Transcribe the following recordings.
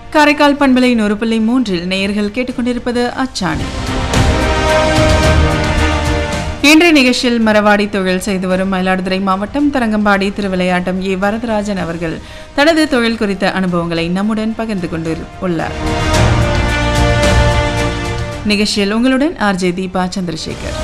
காரைக்கால் பண்பலை நூறு புள்ளி மூன்றில் நேயர்கள் கேட்டுக்கொண்டிருப்பது அச்சாணி இன்றைய நிகழ்ச்சியில் மரவாடி தொழில் செய்து வரும் மயிலாடுதுறை மாவட்டம் தரங்கம்பாடி திருவிளையாட்டம் ஏ வரதராஜன் அவர்கள் தனது தொழில் குறித்த அனுபவங்களை நம்முடன் பகிர்ந்து கொண்டு உள்ளார் நிகழ்ச்சியில் உங்களுடன் ஆர்ஜே தீபா சந்திரசேகர்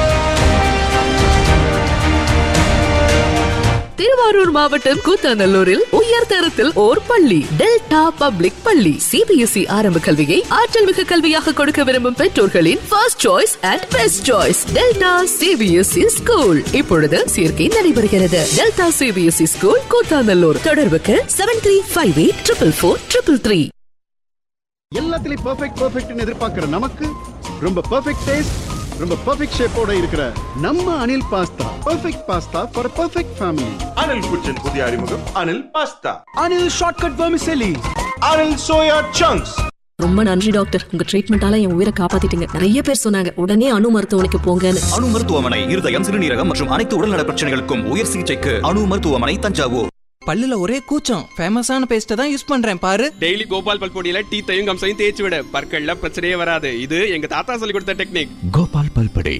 திருவாரூர் மாவட்டம் கூத்தாநல்லூரில் உயர் தரத்தில் ஓர் பள்ளி டெல்டா பப்ளிக் பள்ளி சிபிஎஸ்இ ஆரம்ப கல்வியை ஆற்றல் மிகு கல்வியாக கொடுக்க விரும்பும் பெற்றோர்களின் first choice and best choice Delta CBSE school இப்பொழுது சேர்க்கை நடைபெறுகிறது டெல்டா சிபிஎஸ்இ ஸ்கூல் கூத்தாநல்லூர் தொடர்புக்கு seven three five eight triple four triple three எல்லாத்துலயும் பெர்ஃபெக்ட் பெர்ஃபெக்ட்னு எதிர்பார்க்கிற நமக்கு ரொம்ப பெர்ஃபெக்ட் டேஸ்ட் ரொம்ப பெர்ஃபெக்ட் ஷேப்போட இருக்கிற நம்ம Anil pasta perfect pasta for perfect family Anil kitchen புதிய அறிமுகம் Anil pasta Anil shortcut vermicelli Anil soya chunks ரொம்ப நன்றி டாக்டர் உங்க ட்ரீட்மெண்டால என் உயிரை காப்பாத்திட்டீங்க நிறைய பேர் சொன்னாங்க உடனே அணு மருத்துவமனைக்கு போங்கன்னு அணு மருத்துவமனை இருதயம் சிறுநீரகம் மற்றும் அனைத்து உடல்நல பிரச்சனைகளுக்கும் உயர் சிகிச்சைக்கு அணு மருத்துவமனை தஞ்சாவூர் பல்லுல ஒரே கூச்சம் ஃபேமஸான பேஸ்ட்டை தான் யூஸ் பண்றேன் பாரு டெய்லி கோபால் பல்பொடியில டீத்தையும் கம்சையும் தேய்ச்சி விட பற்கள்ல பிரச்சனையே வராது இது எங்க தாத்தா சொல்லி கொடுத்த டெக்னிக் கோபால் பல்படே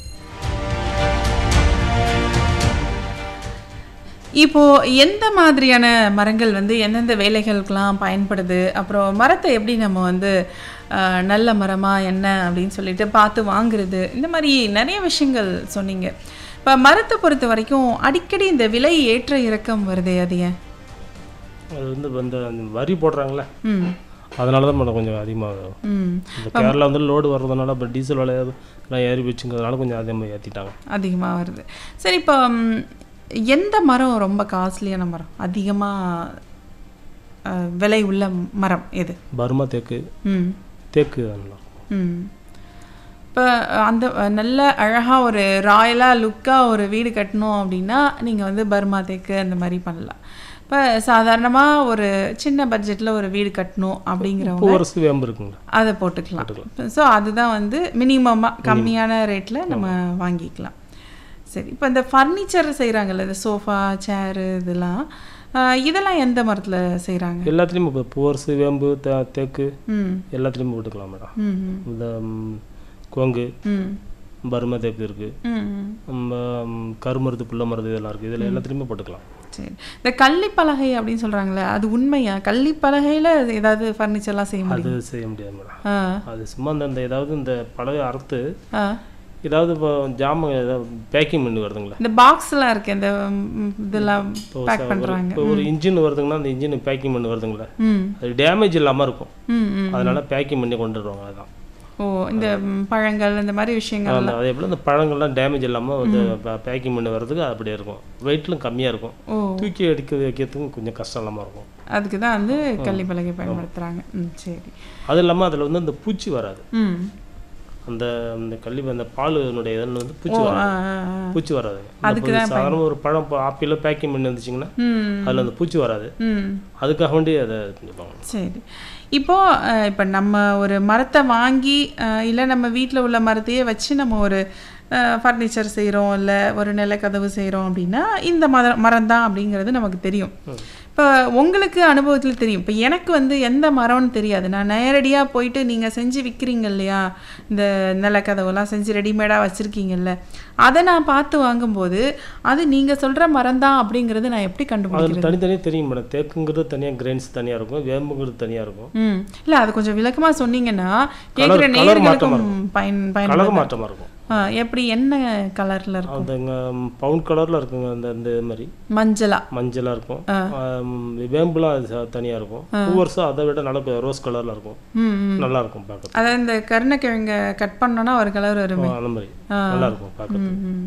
இப்போ எந்த மாதிரியான மரங்கள் வந்து எந்தெந்த வேலைகளுக்கெல்லாம் பயன்படுது அப்புறம் மரத்தை எப்படி நம்ம வந்து ஆஹ், நல்ல மரமா என்ன அப்படின்னு சொல்லிட்டு பார்த்து வாங்குறது இந்த மாதிரி நிறைய விஷயங்கள் சொன்னீங்க இப்போ மரத்தை பொறுத்த வரைக்கும் அடிக்கடி இந்த விலை ஏற்ற இறக்கம் வருதே அது ஏன் அது வந்து இந்த அந்த வரி போடுறாங்களே ம் அதனால தான் மேடம் கொஞ்சம் அதிகமாக ம் இந்த கேரளா வந்து லோடு வர்றதுனால இப்போ டீசல் விலை எல்லாம் ஏறி வச்சுங்கிறதுனால கொஞ்சம் அதிகமாக ஏற்றிட்டாங்க அதிகமாக வருது சரி இப்போ ம், எந்த மரம் ரொம்ப காஸ்ட்லியான மரம் அதிகமாக விலை உள்ள மரம் எது பர்மா தேக்கு ம் தேக்கு நல்லா இருக்கும். ம் இப்போ அந்த அஹ், நல்ல அழகாக ஒரு ராயலாக லுக்காக ஒரு வீடு கட்டணும் அப்படின்னா நீங்கள் வந்து பர்மா தேக்கு அந்த மாதிரி பண்ணலாம் இப்போ சாதாரணமாக ஒரு சின்ன பட்ஜெட்டில் ஒரு வீடு கட்டணும் அப்படிங்கிறவங்க பூவரசு வேம்பு இருக்குங்களா அதை போட்டுக்கலாம் ஸோ அதுதான் வந்து மினிமமாக கம்மியான ரேட்டில் நம்ம வாங்கிக்கலாம் சரி இப்போ இந்த ஃபர்னிச்சர் செய்கிறாங்கல்ல இந்த சோஃபா சேரு இதெல்லாம் அஹ், இதெல்லாம் எந்த மரத்தில் செய்கிறாங்க எல்லாத்துலேயும் இப்போ பூவரசு வேம்பு தே தேக்கு ம் எல்லாத்துலேயும் போட்டுக்கலாம் மேடம் ம் ம், இந்த ம், கோங்கு ம் பர்மா தேக்கு இருக்குது ம் ம் கருமருது புள்ள மருது இதெல்லாம் இருக்குது இதில் எல்லாத்துலேயுமே போட்டுக்கலாம் சரி இந்த கள்ளிப்பலகை அப்படின்னு சொல்றாங்களே அது உண்மையா கள்ளிப்பலகையில ஏதாவது ஃபர்னிச்சர்லாம் செய்ய அது முடியும் செய்ய முடியாது மேடம் ஆ அது சும்மா அந்த இந்த ஏதாவது இந்த பலகை அறுத்து ஆ ஏதாவது இப்போ ஜாமான் ஏதாவது பேக்கிங் பண்ணி வருதுங்களா இந்த பாக்ஸ்லாம் இருக்கு இந்த ம், இதெல்லாம் இப்போ பேக் ச- ஒரு- பண்றாங்க இப்போ ஒரு இன்ஜின் வருதுங்கன்னா அந்த இன்ஜின் பேக்கிங் பண்ணி வருதுங்களா ம் அது டேமேஜ் இல்லாமல் இருக்கும் ம் ம் அதனால பேக்கிங் பண்ணி கொண்டு வருவாங்க அதுதான் ஓ இந்த ம், பழங்கள் இந்த மாதிரி விஷயங்கள் அந்த அதே போல் இந்த பழங்கள்லாம் டேமேஜ் இல்லாமல் வந்து பேக்கிங் பண்ணி வர்றதுக்கு அது அப்படியே இருக்கும் வெயிட்லும் கம்மியாக இருக்கும் ஓ தூக்கி எடுக்க வைக்கிறதுக்கும் கொஞ்சம் கஷ்டம் இல்லாமல் இருக்கும் அதுக்கு தான் வந்து கள்ளிப்பலகை பயன்படுத்துறாங்க ம் சரி அது இல்லாமல் அதில் வந்து அந்த பூச்சி வராது ம் அந்த அந்த கள்ளி அந்த பாலுனுடைய இதில் வந்து ஓ பூச்சி ஆ வராது ஆ ஆ. பூச்சி வராது அதுக்கு தான் சாதாரண ஒரு பழம் ஆப்பிளோ பேக்கிங் பண்ணி வந்துச்சிங்கன்னா ம் அதில் அந்த பூச்சி வராது ம் அதுக்காக வேண்டி அதை இது பண்ணிப்பாங்க சரி இப்போ அஹ், இப்போ நம்ம ஒரு மரத்தை வாங்கி இல்லை நம்ம வீட்டில் உள்ள மரத்தையே வச்சு நம்ம ஒரு ஃபர்னிச்சர் செய்கிறோம் இல்லை ஒரு நிலக்கதவு செய்கிறோம் அப்படின்னா இந்த மர மரம் தான் அப்படிங்கிறது நமக்கு தெரியும் இப்போ உங்களுக்கு அனுபவத்தில் தெரியும் இப்போ எனக்கு வந்து எந்த மரம்னு தெரியாது நான் நேரடியாக போயிட்டு நீங்கள் செஞ்சு விற்கிறீங்க இல்லையா இந்த நிலக்கதவுலாம் செஞ்சு ரெடிமேடாக வச்சுருக்கீங்கல்ல அதை நான் பார்த்து வாங்கும்போது அது நீங்கள் சொல்கிற மரம் தான் அப்படிங்கிறது நான் எப்படி அதில் கண்டுபிடிக்கிறது தனித்தனியாக தெரியும் மேடம் தேக்குங்கிறது தனியாக கிரெயின்ஸ் தனியாக இருக்கும் வேம்புங்கிறது தனியாக இருக்கும் ம் இல்லை அது கொஞ்சம் விளக்கமா சொன்னீங்கன்னா Colour- கேட்குற colour நேயர்களுக்கும் மாற்றமா இருக்கும். பயன் கலர் பயன் மாற்றமாக இருக்கும் எப்படி என்ன கலர்ல இருக்கும் அந்த பவுன் கலரில் இருக்குங்க அந்த இந்த இது மாதிரி மஞ்சளா மஞ்சளாக இருக்கும் ஆம், வேம்புலாம் அது ச- தனியா இருக்கும் பூவரசம் அதை விட நல்ல ரோஸ் கலரில் இருக்கும் ம் ம் நல்லா இருக்கும் பார்க்கறது அதாவது இந்த கருணக்கிழங்க கட் பண்ணோன்னா ஒரு கலர் வருமே அந்த மாதிரி நல்லா இருக்கும் பார்க்கறது ம் ம்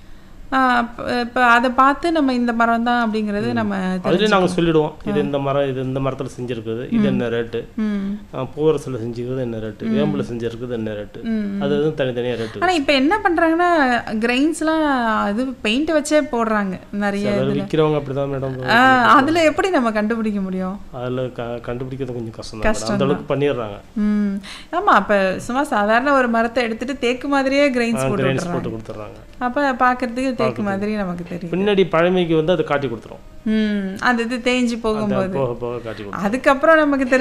இப்போ அதை பார்த்து நம்ம இந்த மரம் தான் அப்படிங்கிறது நம்ம அதுலேயே நாங்கள் சொல்லிடுவோம் இது இந்த மரம் இது இந்த மரத்தில் செஞ்சுருக்குது இது என்ன ரேட்டு ம் பூவரசில் செஞ்சுக்கிறது என்ன ரேட்டு வேம்பில் செஞ்சுருக்குது என்ன ரேட்டு அது அது தனித்தனியாக ரேட்டு ஆனா இப்போ என்ன பண்றாங்கன்னா கிரெயின்ஸ்லாம் இது பெயிண்ட் வச்சே போடுறாங்க நிறைய சிலர் இதுல விற்கிறவங்க அப்படி தான் மேடம் ஆ, அதுல எப்படி நம்ம கண்டுபிடிக்க முடியும் அதில் க கண்டுபிடிக்கிறது கொஞ்சம் கஷ்டம் தான் மேடம். அந்த அளவுக்கு பண்ணிடுறாங்க ம் ஆமா அப்ப சும்மா சாதாரண ஒரு மரத்தை எடுத்துட்டு தேக்கு மாதிரியே கிரெயின்ஸ் போட்டு கிரைன்ஸ் விட்டுறாங்க போட்டு கொடுத்துட்றாங்க அப்ப பார்க்கறதுக்கு தேக்கு மாதிரி நமக்கு தெரியும் பின்னாடி பழமைக்கு வந்து அதை காட்டி கொடுத்துரும் ம் அது இது தேஞ்சு அந்த போகும்போது போக போக காட்டி கொடுத்துரும் அதுக்கப்புறம் நமக்கு தெரியும்